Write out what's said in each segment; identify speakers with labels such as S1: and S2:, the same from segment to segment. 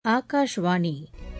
S1: ஆகாஷ்வாணி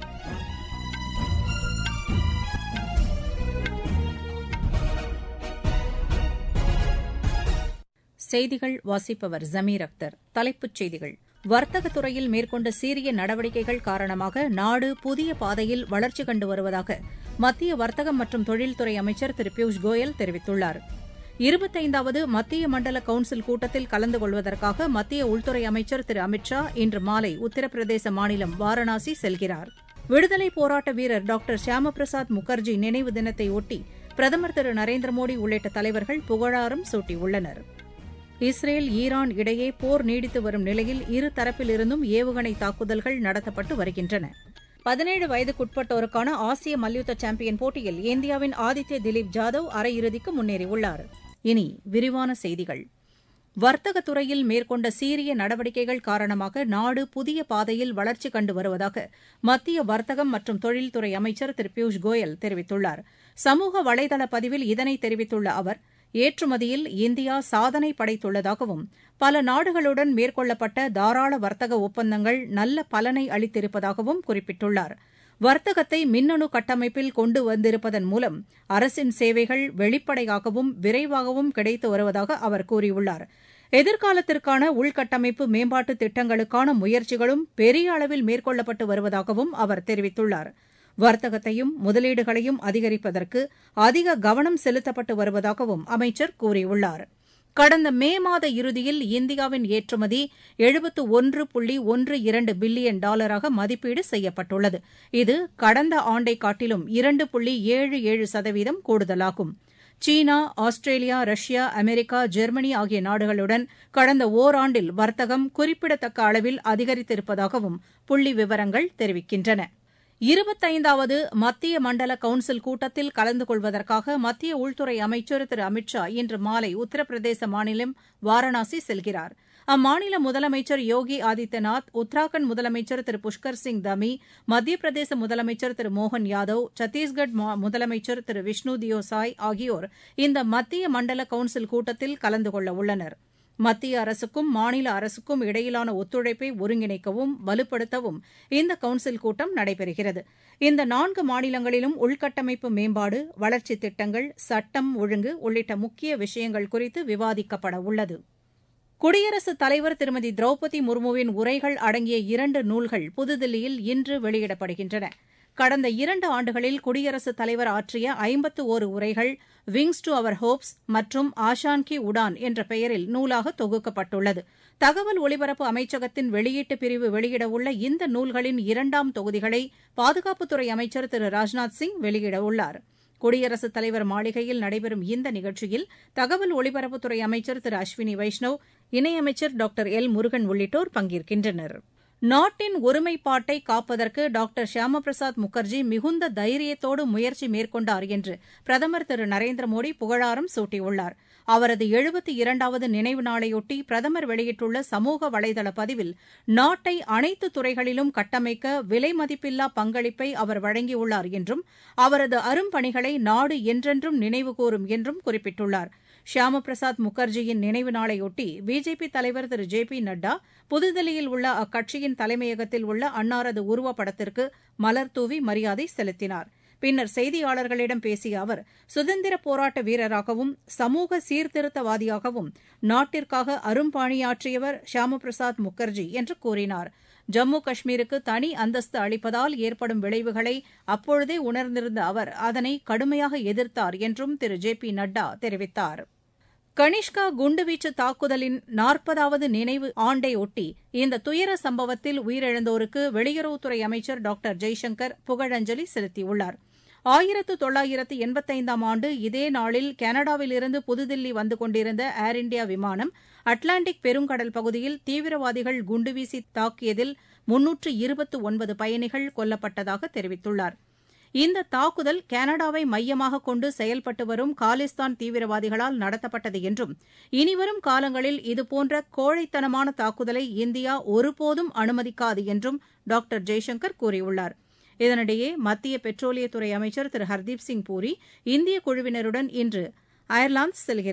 S1: செய்திகள் வாசிப்பவர் ஜமீர் அக்தர் தலைப்புச் செய்திகள் வர்த்தகத் துறையில் மேற்கொண்ட சீரிய நடவடிக்கைகள் காரணமாக நாடு புதிய பாதையில் வளர்ச்சி கண்டு வருவதாக மத்திய வர்த்தகம் மற்றும் தொழில்துறை அமைச்சர் திரு பியூஷ் கோயல் தெரிவித்துள்ளார் இருபத்தைந்தாவது மத்திய மண்டல கவுன்சில் கூட்டத்தில் கலந்து கொள்வதற்காக மத்திய உள்துறை அமைச்சர் திரு அமித் ஷா இன்று மாலை உத்தரப்பிரதேச மாநிலம் வாரணாசி செல்கிறார் விடுதலைப் போராட்ட வீரர் டாக்டர் ஷியாம பிரசாத் முகர்ஜி நினைவு தினத்தை ஒட்டி பிரதமர் திரு நரேந்திர மோடி உள்ளிட்ட தலைவர்கள் புகழாரம் சூட்டியுள்ளனர் இஸ்ரேல் ஈரான் இடையே போர் நீடித்து வரும் நிலையில் இரு தரப்பிலிருந்தும் ஏவுகணை தாக்குதல்கள் நடத்தப்பட்டு வருகின்றன பதினேழு வயதுக்குட்பட்டோருக்கான ஆசிய மல்யுத்த சாம்பியன் போட்டியில் இந்தியாவின் ஆதித்ய திலீப் ஜாதவ் அரையிறுதிக்கு முன்னேறியுள்ளார் இனி விரிவான செய்திகள் வர்த்தகத் துறையில் மேற்கொண்ட சீரிய நடவடிக்கைகள் காரணமாக நாடு புதிய பாதையில் வளர்ச்சி கண்டு வருவதாக மத்திய வர்த்தகம் மற்றும் தொழில்துறை அமைச்சர் திரு பியூஷ் கோயல் தெரிவித்துள்ளார் சமூக வலைதள பதிவில் இதனை தெரிவித்துள்ள அவர் ஏற்றுமதியில் இந்தியா சாதனை படைத்துள்ளதாகவும் பல நாடுகளுடன் மேற்கொள்ளப்பட்ட தாராள வர்த்தக ஒப்பந்தங்கள் நல்ல பலனை அளித்திருப்பதாகவும் குறிப்பிட்டுள்ளார் வர்த்தகத்தை மின்னணு கட்டமைப்பில் கொண்டு வந்திருப்பதன் மூலம் அரசின் சேவைகள் வெளிப்படையாகவும் விரைவாகவும் கிடைத்து வருவதாக அவர் கூறியுள்ளார் எதிர்காலத்திற்கான உள்கட்டமைப்பு மேம்பாட்டு திட்டங்களுக்கான முயற்சிகளும் பெரிய அளவில் மேற்கொள்ளப்பட்டு வருவதாகவும் அவர் தெரிவித்துள்ளார் வர்த்தகத்தையும் முதலீடுகளையும் அதிகரிப்பதற்கு அதிக கவனம் செலுத்தப்பட்டு வருவதாகவும் அமைச்சர் கூறியுள்ளார் கடந்த மே மாத இறுதியில் இந்தியாவின் ஏற்றுமதி எழுபத்து ஒன்று புள்ளி ஒன்று இரண்டு பில்லியன் டாலராக மதிப்பீடு செய்யப்பட்டுள்ளது இது கடந்த ஆண்டை காட்டிலும் இரண்டு புள்ளி ஏழு ஏழு சதவீதம் கூடுதலாகும் China Australia Russia America Germany ஆகிய நாடுகளுடன் கடந்த ஒராண்டில் வர்த்தகம் குறிப்பிடத்தக்க அளவில் அதிகரித்திருப்பதாகவும் புள்ளி விவரங்கள் தெரிவிக்கின்றன இருபத்தைந்தாவது மத்திய மண்டல கவுன்சில் கூட்டத்தில் கலந்து கொள்வதற்காக மத்திய உள்துறை அமைச்சர் திரு அமித் ஷா இன்று மாலை உத்தரப்பிரதேச மாநிலம் வாரணாசி செல்கிறார் அம்மாநில முதலமைச்சர் யோகி ஆதித்யநாத் உத்தராகண்ட் முதலமைச்சர் திரு புஷ்கர் சிங் தமி மத்திய பிரதேச முதலமைச்சர் திரு மோகன் யாதவ் சத்தீஸ்கட் முதலமைச்சர் திரு விஷ்ணு தியோசாய் ஆகியோர் இந்த மத்திய மண்டல கவுன்சில் கூட்டத்தில் கலந்து கொள்ள உள்ளனா் மத்திய அரசுக்கும் மாநில அரசுக்கும் இடையிலான ஒத்துழைப்பை ஒருங்கிணைக்கவும் வலுப்படுத்தவும் இந்த கவுன்சில் கூட்டம் நடைபெறுகிறது இந்த நான்கு மாநிலங்களிலும் உள்கட்டமைப்பு மேம்பாடு வளர்ச்சித் திட்டங்கள் சட்டம் ஒழுங்கு உள்ளிட்ட முக்கிய விஷயங்கள் குறித்து விவாதிக்கப்பட உள்ளது குடியரசுத் தலைவர் திருமதி திரௌபதி முர்முவின் உரைகள் அடங்கிய இரண்டு நூல்கள் புதுதில்லியில் இன்று வெளியிடப்படுகின்றன கடந்த இரண்டு ஆண்டுகளில் குடியரசுத் தலைவர் ஆற்றிய ஐம்பத்து ஒரு உரைகள் விங்ஸ் டு அவர் ஹோப்ஸ் மற்றும் ஆஷான் கி உடான் என்ற பெயரில் நூலாக தொகுக்கப்பட்டுள்ளது தகவல் ஒலிபரப்பு அமைச்சகத்தின் வெளியீட்டு பிரிவு வெளியிடவுள்ள இந்த நூல்களின் இரண்டாம் தொகுதிகளை பாதுகாப்புத்துறை அமைச்சர் திரு ராஜ்நாத் சிங் வெளியிடவுள்ளார் குடியரசுத் தலைவர் மாளிகையில் நடைபெறும் இந்த நிகழ்ச்சியில் தகவல் ஒலிபரப்புத்துறை அமைச்சர் திரு அஸ்வினி வைஷ்ணவ் இணையமைச்சர் டாக்டர் எல் முருகன் உள்ளிட்டோர் பங்கேற்கின்றனர் நாட்டின் ஒருமைப்பாட்டை காப்பதற்கு டாக்டர் ஷியாம பிரசாத் முகர்ஜி மிகுந்த தைரியத்தோடு முயற்சி மேற்கொண்டார் என்று பிரதமர் திரு நரேந்திர மோடி புகழாரம் சூட்டியுள்ளார் அவரது எழுபத்தி இரண்டாவது நினைவு நாளையொட்டி பிரதமர் வெளியிட்டுள்ள சமூக வலைதள பதிவில் நாட்டை அனைத்து துறைகளிலும் கட்டமைக்க விலை மதிப்பில்லா பங்களிப்பை அவர் வழங்கியுள்ளார் என்றும் அவரது அரும்பணிகளை நாடு என்றென்றும் நினைவுகூரும் என்றும் குறிப்பிட்டுள்ளார் ஷியாம பிரசாத் முகர்ஜியின் நினைவு நாளையொட்டி பிஜேபி தலைவர் திரு ஜே பி நட்டா புதுதில்லியில் உள்ள அக்கட்சியின் தலைமையகத்தில் உள்ள அன்னாரது உருவப்படத்திற்கு மலர்தூவி மரியாதை செலுத்தினார் பின்னர் செய்தியாளர்களிடம் பேசிய அவர் சுதந்திர போராட்ட வீரராகவும் சமூக சீர்திருத்தவாதியாகவும் நாட்டிற்காக அரும்பாணியாற்றியவர் ஷியாம பிரசாத் முகர்ஜி என்று கூறினார் ஜம்மு காஷ்மீருக்கு தனி அந்தஸ்து அளிப்பதால் ஏற்படும் விளைவுகளை அப்பொழுதே உணர்ந்திருந்த அவர் அதனை கடுமையாக எதிர்த்தார் என்றும் திரு ஜே பி நட்டா தெரிவித்தார் கனிஷ்கா குண்டுவீச்சு தாக்குதலின் நாற்பதாவது நினைவு ஆண்டையொட்டி இந்த துயர சம்பவத்தில் உயிரிழந்தோருக்கு வெளியுறவுத்துறை அமைச்சர் டாக்டர் ஜெய்சங்கர் புகழஞ்சலி செலுத்தியுள்ளார் ஆயிரத்து தொள்ளாயிரத்து எண்பத்தைந்தாம் ஆண்டு இதே நாளில் கனடாவிலிருந்து புதுதில்லி வந்து கொண்டிருந்த ஏர் இண்டியா விமானம் அட்லாண்டிக் பெருங்கடல் பகுதியில் தீவிரவாதிகள் குண்டுவீசி தாக்கியதில் முன்னூற்று இருபத்து ஒன்பது பயணிகள் கொல்லப்பட்டதாக தெரிவித்துள்ளார் இந்த தாக்குதல் கனடாவை மையமாக கொண்டு செயல்பட்டு வரும் காலிஸ்தான் தீவிரவாதிகளால் நடத்தப்பட்டது என்றும் இனிவரும் காலங்களில் இதுபோன்ற கோழைத்தனமான தாக்குதலை இந்தியா ஒருபோதும் அனுமதிக்காது என்றும் டாக்டர் ஜெய்சங்கர் கூறியுள்ளார் இதனிடையே மத்திய பெட்ரோலியத்துறை அமைச்சர் திரு ஹர்தீப் சிங் பூரி இந்திய குழுவினருடன் இன்று அயர்லாந்து செல்கிறார்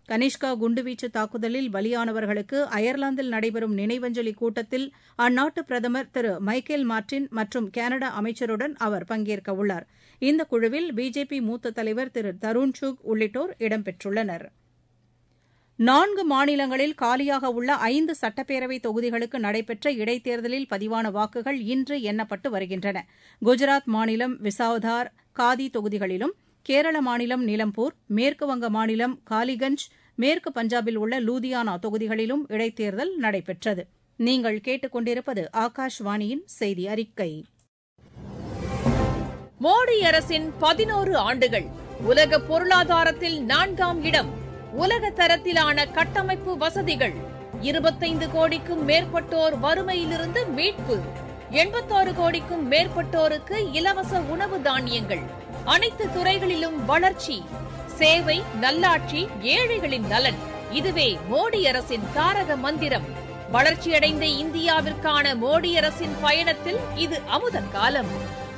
S1: கனிஷ்கா குண்டுவீச்சு தாக்குதலில் பலியானவர்களுக்கு அயர்லாந்தில் நடைபெறும் நினைவஞ்சலி கூட்டத்தில் அந்நாட்டு பிரதமர் திரு மைக்கேல் மார்டின் மற்றும் கனடா அமைச்சருடன் அவர் பங்கேற்க உள்ளார் இந்த குழுவில் பிஜேபி மூத்த தலைவர் திரு தருண் சுக் உள்ளிட்டோர் இடம்பெற்றுள்ளனர் நான்கு மாநிலங்களில் காலியாக உள்ள ஐந்து சட்டப்பேரவை தொகுதிகளுக்கு நடைபெற்ற இடைத்தேர்தலில் பதிவான வாக்குகள் இன்று எண்ணப்பட்டு வருகின்றன குஜராத் மாநிலம் விசாவதார் காதி தொகுதிகளிலும் கேரள மாநிலம் நிலம்பூர் மேற்குவங்க மாநிலம் காலிகஞ்ச் மேற்கு பஞ்சாபில் உள்ள லூதியானா தொகுதிகளிலும் இடைத்தேர்தல் நடைபெற்றது நீங்கள் கேட்டுக்கொண்டிருப்பது ஆகாஷ்வாணியின் செய்தி அறிக்கை
S2: மோடி அரசின் பதினோரு ஆண்டுகள் உலக பொருளாதாரத்தில் நான்காம் இடம் உலக தரத்திலான கட்டமைப்பு வசதிகள் இருபத்தைந்து கோடிக்கும் மேற்பட்டோர் வறுமையிலிருந்து மீட்பு எண்பத்தாறு கோடிக்கும் மேற்பட்டோருக்கு இலவச உணவு தானியங்கள் அனைத்து துறைகளிலும் வளர்ச்சி சேவை நல்லாட்சி ஏழைகளின் நலன் இதுவே மோடி அரசின் தாரக மந்திரம் வளர்ச்சியடைந்த இந்தியாவிற்கான மோடி அரசின் பயணத்தில் இது அமுத காலம்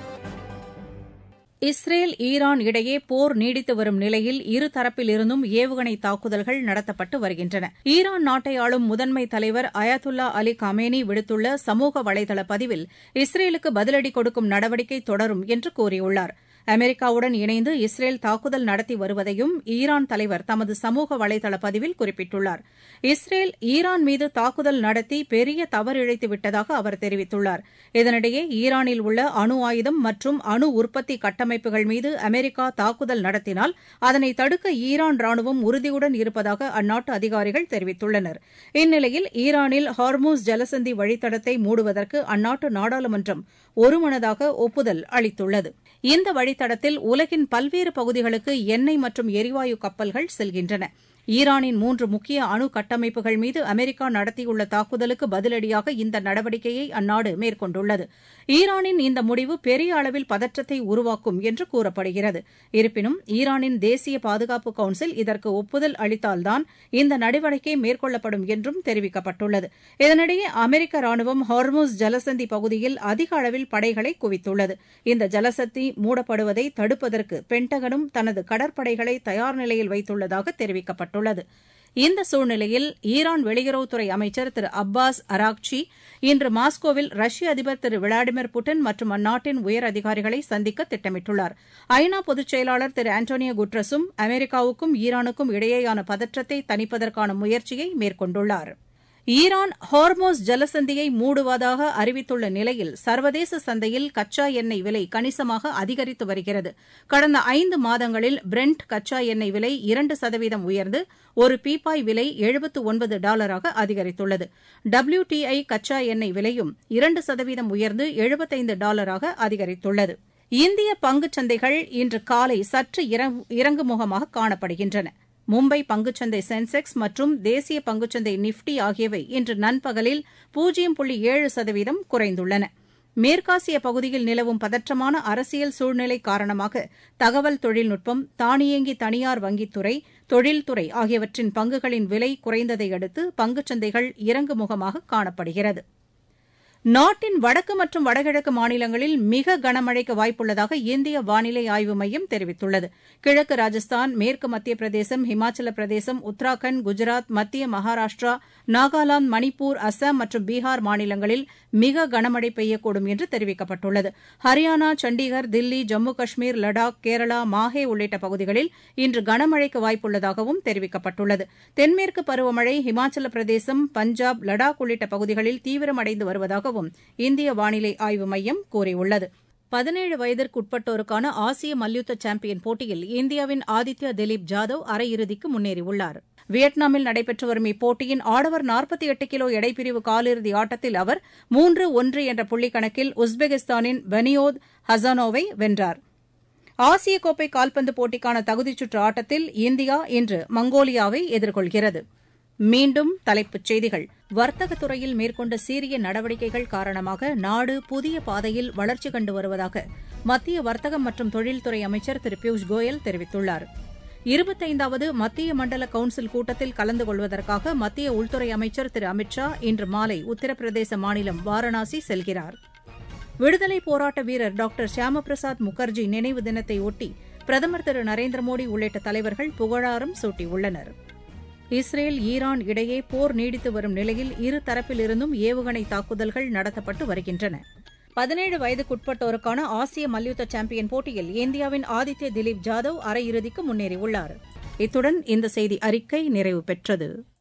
S1: இஸ்ரேல் ஈரான் இடையே போர் நீடித்து வரும் நிலையில் இருதரப்பிலிருந்தும் ஏவுகணை தாக்குதல்கள் நடத்தப்பட்டு வருகின்றன ஈரான் நாட்டை ஆளும் முதன்மை தலைவர் அயத்துல்லா அலி கமேனி விடுத்துள்ள சமூக வலைதள பதிவில் இஸ்ரேலுக்கு பதிலடி கொடுக்கும் நடவடிக்கை தொடரும் என்று கூறியுள்ளார் அமெரிக்காவுடன் இணைந்து இஸ்ரேல் தாக்குதல் நடத்தி வருவதையும் ஈரான் தலைவர் தமது சமூக வலைதள பதிவில் குறிப்பிட்டுள்ளார் இஸ்ரேல் ஈரான் மீது தாக்குதல் நடத்தி பெரிய தவறிழைத்து விட்டதாக அவர் தெரிவித்துள்ளார் இதனிடையே ஈரானில் உள்ள அணு ஆயுதம் மற்றும் அணு உற்பத்தி கட்டமைப்புகள் மீது அமெரிக்கா தாக்குதல் நடத்தினால் அதனை தடுக்க ஈரான் ராணுவம் உறுதியுடன் இருப்பதாக அந்நாட்டு அதிகாரிகள் தெரிவித்துள்ளனர் இந்நிலையில் ஈரானில் ஹார்மூஸ் ஜலசந்தி வழித்தடத்தை மூடுவதற்கு அந்நாட்டு நாடாளுமன்றம் ஒருமனதாக ஒப்புதல் அளித்துள்ளது இந்த வழித்தடத்தில் உலகின் பல்வேறு பகுதிகளுக்கு எண்ணெய் மற்றும் எரிவாயு கப்பல்கள் செல்கின்றன ஈரானின் மூன்று முக்கிய அணு கட்டமைப்புகள் மீது அமெரிக்கா நடத்தியுள்ள தாக்குதலுக்கு பதிலடியாக இந்த நடவடிக்கையை அந்நாடு மேற்கொண்டுள்ளது ஈரானின் இந்த முடிவு பெரிய அளவில் பதற்றத்தை உருவாக்கும் என்று கூறப்படுகிறது இருப்பினும் ஈரானின் தேசிய பாதுகாப்பு கவுன்சில் இதற்கு ஒப்புதல் அளித்தால்தான் இந்த நடவடிக்கை மேற்கொள்ளப்படும் என்றும் தெரிவிக்கப்பட்டுள்ளது இதனிடையே அமெரிக்க ராணுவம் ஹார்மூஸ் ஜலசந்தி பகுதியில் அதிக அளவில் படைகளை குவித்துள்ளது இந்த ஜலசந்தி மூடப்படுவதை தடுப்பதற்கு பென்டகனும் தனது கடற்படைகளை தயார் நிலையில் வைத்துள்ளதாக தெரிவிக்கப்பட்டுள்ளது இந்த சூழ்நிலையில் ஈரான் வெளியுறவுத்துறை அமைச்சர் திரு அப்பாஸ் அராக்சி இன்று மாஸ்கோவில் ரஷ்ய அதிபர் திரு விளாடிமிர் புட்டின் மற்றும் அந்நாட்டின் உயர் அதிகாரிகளை சந்திக்க திட்டமிட்டுள்ளார் ஐநா பொதுச் செயலாளர் திரு ஆண்டோனியோ குட்ரஸும் அமெரிக்காவுக்கும் ஈரானுக்கும் இடையேயான பதற்றத்தை தணிப்பதற்கான முயற்சியை மேற்கொண்டுள்ளாா் ஈரான் ஹார்மோஸ் ஜலசந்தியை மூடுவதாக அறிவித்துள்ள நிலையில் சர்வதேச சந்தையில் கச்சா எண்ணெய் விலை கணிசமாக அதிகரித்து வருகிறது கடந்த ஐந்து மாதங்களில் பிரெண்ட் கச்சா எண்ணெய் விலை இரண்டு சதவீதம் உயர்ந்து ஒரு பீப்பாய் விலை எழுபத்து ஒன்பது டாலராக அதிகரித்துள்ளது டபிள்யூடிஐ கச்சா எண்ணெய் விலையும் இரண்டு சதவீதம் உயர்ந்து எழுபத்தைந்து டாலராக அதிகரித்துள்ளது இந்திய பங்குச் சந்தைகள் இன்று காலை சற்று இறங்குமுகமாக காணப்படுகின்றன மும்பை பங்குச்சந்தை சென்செக்ஸ் மற்றும் தேசிய பங்குச்சந்தை நிப்டி ஆகியவை இன்று நண்பகலில் பூஜ்ஜியம் புள்ளி ஏழு சதவீதம் குறைந்துள்ளன மேற்காசிய பகுதியில் நிலவும் பதற்றமான அரசியல் சூழ்நிலை காரணமாக தகவல் தொழில்நுட்பம் தானியங்கி தனியார் வங்கித்துறை தொழில்துறை ஆகியவற்றின் பங்குகளின் விலை குறைந்ததை அடுத்து பங்குச்சந்தைகள் இறங்குமுகமாக காணப்படுகிறது நாட்டின் வடக்கு மற்றும் வடகிழக்கு மாநிலங்களில் மிக கனமழைக்கு வாய்ப்புள்ளதாக இந்திய வானிலை ஆய்வு மையம் தெரிவித்துள்ளது கிழக்கு ராஜஸ்தான் மேற்கு மத்திய பிரதேசம் ஹிமாச்சல பிரதேசம் உத்தராகண்ட் குஜராத் மத்திய மகாராஷ்டிரா நாகாலாந்து மணிப்பூர் அசாம் மற்றும் பீகார் மாநிலங்களில் மிக கனமழை பெய்யக்கூடும் என்று தெரிவிக்கப்பட்டுள்ளது ஹரியானா சண்டிகர் தில்லி ஜம்மு காஷ்மீர் லடாக் கேரளா மாஹே உள்ளிட்ட பகுதிகளில் இன்று கனமழைக்கு வாய்ப்புள்ளதாகவும் தெரிவிக்கப்பட்டுள்ளது தென்மேற்கு பருவமழை ஹிமாச்சல பிரதேசம் பஞ்சாப் லடாக் உள்ளிட்ட பகுதிகளில் தீவிரமடைந்து வருவதாகவும் இந்திய வானிலை ஆய்வு மையம் கூறியுள்ளது பதினேழு வயதிற்குட்பட்டோருக்கான ஆசிய மல்யுத்த சாம்பியன் போட்டியில் இந்தியாவின் ஆதித்யா திலீப் ஜாதவ் அரையிறுதிக்கு முன்னேறியுள்ளார் வியட்நாமில் நடைபெற்று வரும் இப்போட்டியின் ஆடவர் நாற்பத்தி எட்டு கிலோ எடைப்பிரிவு காலிறுதி ஆட்டத்தில் அவர் மூன்று ஒன்று என்ற புள்ளி கணக்கில் உஸ்பெகிஸ்தானின் பெனியோத் ஹசானோவை வென்றார் ஆசிய கோப்பை கால்பந்து போட்டிக்கான தகுதிச்சுற்று ஆட்டத்தில் இந்தியா இன்று மங்கோலியாவை எதிர்கொள்கிறது மீண்டும் தலைப்புச் செய்திகள் வர்த்தகத் துறையில் மேற்கொண்ட சீரிய நடவடிக்கைகள் காரணமாக நாடு புதிய பாதையில் வளர்ச்சி கண்டு வருவதாக மத்திய வர்த்தகம் மற்றும் தொழில்துறை அமைச்சர் திரு பியூஷ் கோயல் தெரிவித்துள்ளார் இருபத்தைந்தாவது மத்திய மண்டல கவுன்சில் கூட்டத்தில் கலந்து கொள்வதற்காக மத்திய உள்துறை அமைச்சர் திரு அமித் ஷா இன்று மாலை உத்தரப்பிரதேச மாநிலம் வாரணாசி செல்கிறார் விடுதலை போராட்ட வீரர் டாக்டர் ஷியாமபிரசாத் முகர்ஜி நினைவு தினத்தை ஒட்டி பிரதமர் திரு நரேந்திர மோடி உள்ளிட்ட தலைவர்கள் புகழாரம் சூட்டியுள்ளனா் இஸ்ரேல் ஈரான் இடையே போர் நீடித்து வரும் நிலையில் இரு தரப்பிலிருந்தும் ஏவுகணை தாக்குதல்கள் நடத்தப்பட்டு வருகின்றன பதினேழு வயதுக்குட்பட்டோருக்கான ஆசிய மல்யுத்த சாம்பியன் போட்டியில் இந்தியாவின் ஆதித்ய திலீப் ஜாதவ் அரையிறுதிக்கு முன்னேறியுள்ளார் இத்துடன் இந்த செய்தி அறிக்கை நிறைவு பெற்றது